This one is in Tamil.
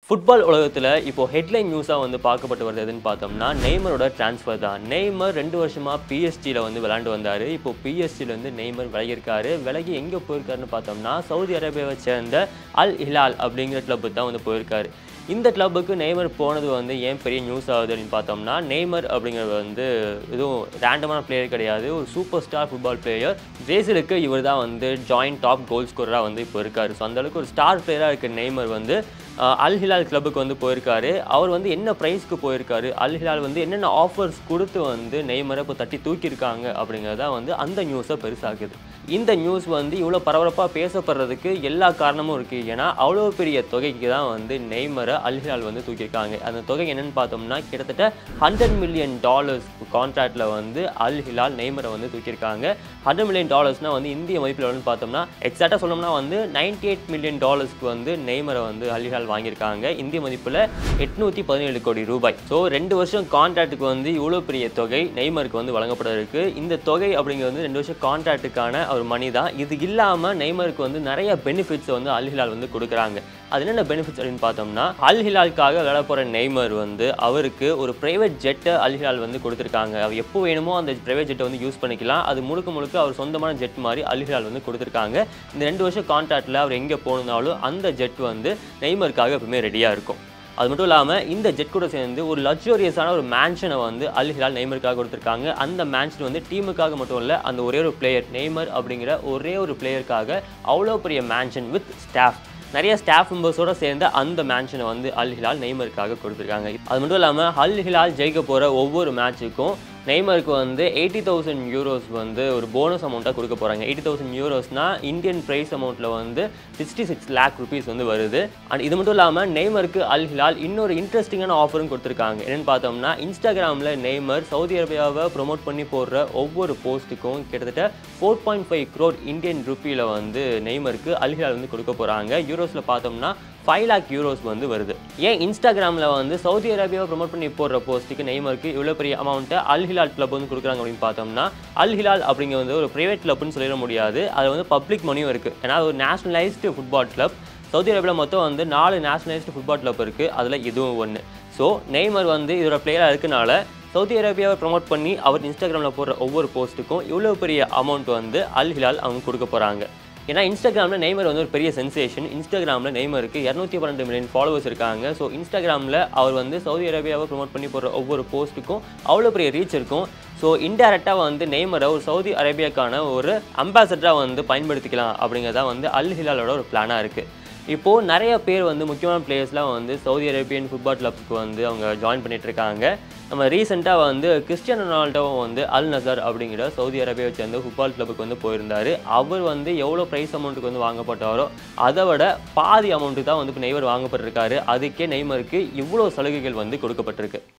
ஃபுட்பால் உலகத்தில் இப்போ ஹெட்லைன் நியூஸாக வந்து பார்க்கப்பட்டு வருது எதுன்னு பார்த்தோம்னா நெய்மரோட ட்ரான்ஸ்ஃபர் தான் நெய்மர் ரெண்டு வருஷமாக பிஎஸ்டியில் வந்து விளையாண்டு வந்தார் இப்போ பிஎஸ்டியில் வந்து நெய்மர் விலகியிருக்காரு விலகி எங்கே போயிருக்காருன்னு பார்த்தோம்னா சவுதி அரேபியாவை சேர்ந்த அல் ஹிலால் அப்படிங்கிற கிளப்பு தான் வந்து போயிருக்காரு இந்த கிளப்புக்கு நெய்மர் போனது வந்து ஏன் பெரிய நியூஸ் ஆகுது அப்படின்னு பார்த்தோம்னா நெய்மர் அப்படிங்கிறது வந்து எதுவும் ரேண்டமான பிளேயர் கிடையாது ஒரு சூப்பர் ஸ்டார் ஃபுட்பால் பிளேயர் பிரேசிலுக்கு இவர் தான் வந்து ஜாயிண்ட் டாப் கோல் ஸ்கோரராக வந்து இப்போ இருக்கார் ஸோ அந்தளவுக்கு ஒரு ஸ்டார் பிளேயராக இருக்க நெய்மர் வந்து அஹ், அல் ஹிலால் கிளப்புக்கு வந்து போயிருக்காரு அவர் வந்து என்ன ப்ரைஸ்க்கு போயிருக்காரு அல் ஹிலால் வந்து என்னென்ன ஆஃபர்ஸ் கொடுத்து வந்து நெய்மரை இப்போ தட்டி தூக்கியிருக்காங்க அப்படிங்கிறது தான் வந்து அந்த நியூஸை பெருசாக்குது இந்த நியூஸ் வந்து இவ்வளோ பரபரப்பாக பேசப்படுறதுக்கு எல்லா காரணமும் இருக்குது ஏன்னா அவ்வளோ பெரிய தொகைக்கு தான் வந்து நெய்மரை அல் ஹிலால் வந்து தூக்கியிருக்காங்க அந்த தொகை என்னன்னு பார்த்தோம்னா கிட்டத்தட்ட ஹண்ட்ரட் மில்லியன் டாலர்ஸ் கான்ட்ராக்டில் வந்து அல் ஹிலால் நெய்மரை வந்து தூக்கியிருக்காங்க ஹண்ட்ரட் மில்லியன் டாலர்ஸ்னால் வந்து இந்திய மதிப்பில் வந்து பார்த்தோம்னா எக்ஸாக்டாக சொல்லணும்னா வந்து நைன்டி எயிட் மில்லியன் டாலர்ஸ்க்கு வந்து நெய்மரை வந்து அல் ஹிலால் வாங்கியிருக்காங்க இந்திய மதிப்பில் எட்நூற்றி பதினேழு கோடி ரூபாய் ஸோ ரெண்டு வருஷம் கான்ட்ராக்ட்டுக்கு வந்து இவ்வளோ பெரிய தொகை நெய்மருக்கு வந்து வழங்கப்பட இருக்கு இந்த தொகை அப்படிங்கிறது வந்து ரெண்டு வருஷம் கான்ட்ராக்ட்டுக்கான ஒரு மணி தான் இது இல்லாமல் நெய்மருக்கு வந்து நிறைய பெனிஃபிட்ஸ் வந்து அல் ஹிலால் வந்து கொடுக்குறாங்க அது என்னென்ன பெனிஃபிட்ஸ் அப்படின்னு பார்த்தோம்னா அல் ஹிலாலுக்காக விளையாட போகிற நெய்மர் வந்து அவருக்கு ஒரு பிரைவேட் ஜெட்டை அல் ஹிலால் வந்து கொடுத்துருக்காங்க அவர் எப்போ வேணுமோ அந்த பிரைவேட் ஜெட்டை வந்து யூஸ் பண்ணிக்கலாம் அது முழுக்க முழுக்க அவர் சொந்தமான ஜெட் மாதிரி அல் ஹிலால் வந்து கொடுத்துருக்காங்க இந்த ரெண்டு வருஷம் கான்ட்ராக்டில் அவர் எங்கே போகணுன்னாலும் அந்த ஜெட் வந்து நெய்மருக்காக எப்பவுமே ரெடியாக இருக்கும் அது மட்டும் இல்லாமல் இந்த ஜெட் கூட சேர்ந்து ஒரு லக்ஸூரியஸான ஒரு மேன்ஷனை வந்து அல் ஹிலால் நெய்மருக்காக கொடுத்துருக்காங்க அந்த மேன்ஷன் வந்து டீமுக்காக மட்டும் இல்லை அந்த ஒரே ஒரு பிளேயர் நெய்மர் அப்படிங்கிற ஒரே ஒரு பிளேயருக்காக அவ்வளோ பெரிய மேன்ஷன் வித் ஸ்டாஃப் நிறைய ஸ்டாஃப் மெம்பர்ஸோட சேர்ந்து அந்த மேன்ஷனை வந்து அல் ஹிலால் நெய்மருக்காக கொடுத்துருக்காங்க அது மட்டும் இல்லாமல் அல் ஹிலால் ஜெயிக்க போகிற ஒவ்வொரு மேட்ச்சுக்கும் நெய்மருக்கு வந்து எயிட்டி தௌசண்ட் யூரோஸ் வந்து ஒரு போனஸ் அமௌண்ட்டாக கொடுக்க போகிறாங்க எயிட்டி தௌசண்ட் யூரோஸ்னால் இந்தியன் ப்ரைஸ் அமௌண்ட்டில் வந்து சிக்ஸ்டி சிக்ஸ் லேக் ருபீஸ் வந்து வருது அண்ட் இது மட்டும் இல்லாமல் நெய்மருக்கு அல் ஹிலால் இன்னொரு இன்ட்ரெஸ்டிங்கான ஆஃபரும் கொடுத்துருக்காங்க என்னென்னு பார்த்தோம்னா இன்ஸ்டாகிராமில் நெய்மர் சவுதி அரேபியாவை ப்ரோமோட் பண்ணி போடுற ஒவ்வொரு போஸ்ட்டுக்கும் கிட்டத்தட்ட four point five crore Indian ருப்பியில் வந்து நெய்மருக்கு அல் ஹிலால் வந்து கொடுக்க போகிறாங்க யூரோஸில் பார்த்தோம்னா ஃபைவ் லேக் யூரோஸ் வந்து வருது ஏன் இன்ஸ்டாகிராமில் வந்து சவுதி அரேபியாவை ப்ரோமோட் பண்ணி போடுற போஸ்ட்டுக்கு நெய்மருக்கு இவ்வளோ பெரிய அமௌண்ட்டை அல் ஹிலால் கிளப் வந்து கொடுக்குறாங்க அப்படின்னு பார்த்தோம்னா அல் ஹிலால் அப்படிங்கிற வந்து ஒரு ப்ரைவேட் கிளப்னு சொல்லிட முடியாது அது வந்து பப்ளிக் மணியும் இருக்குது ஏன்னா அது ஒரு நேஷனலைஸ்டு ஃபுட்பால் கிளப் சவுதி அரேபியாவில் மொத்தம் வந்து நாலு நேஷனலைஸ்டு ஃபுட்பால் கிளப் இருக்குது அதில் இதுவும் ஒன்று ஸோ நெய்மர் வந்து இதோட பிளேயராக இருக்கனால சவுதி அரேபியாவை ப்ரோமோட் பண்ணி அவர் இன்ஸ்டாகிராமில் போடுற ஒவ்வொரு போஸ்ட்டுக்கும் இவ்வளோ பெரிய அமௌண்ட் வந்து அல் ஹிலால் அவங்க கொடுக்க போகிறாங்க ஏன்னா இன்ஸ்டாகிராமில் நெய்மர் வந்து ஒரு பெரிய சென்சேஷன் இன்ஸ்டாகிராமில் நெய்மருக்கு இரநூத்தி பன்னெண்டு மில்லியன் ஃபாலோவர்ஸ் இருக்காங்க ஸோ இன்ஸ்டாகிராமில் அவர் வந்து சவுதி அரேபியாவை ப்ரோமோட் பண்ணி போடுற ஒவ்வொரு போஸ்ட்டுக்கும் அவ்வளோ பெரிய ரீச் இருக்கும் ஸோ இன்டெரக்டாக வந்து நெய்மரை ஒரு சவுதி அரேபியாக்கான ஒரு அம்பாசடராக வந்து பயன்படுத்திக்கலாம் அப்படிங்கிறதா வந்து அல் ஹிலாலோட ஒரு பிளானாக இருக்குது இப்போது நிறைய பேர் வந்து முக்கியமான பிளேயர்ஸ்லாம் வந்து சவுதி அரேபியன் ஃபுட்பால் கிளப்புக்கு வந்து அவங்க ஜாயின் பண்ணிட்டு இருக்காங்க நம்ம ரீசெண்டாக வந்து கிறிஸ்டியன் ரொனால்டோவும் வந்து அல் நசர் அப்படிங்கிற சவுதி அரேபியாவை சேர்ந்த ஃபுட்பால் கிளப்புக்கு வந்து போயிருந்தார் அவர் வந்து எவ்வளோ ப்ரைஸ் அமௌண்ட்டுக்கு வந்து வாங்கப்பட்டாரோ அதை விட பாதி அமௌண்ட்டு தான் வந்து இப்போ நெய்மர் வாங்கப்பட்டிருக்காரு அதுக்கே நெய்மருக்கு இவ்வளோ சலுகைகள் வந்து கொடுக்கப்பட்டிருக்கு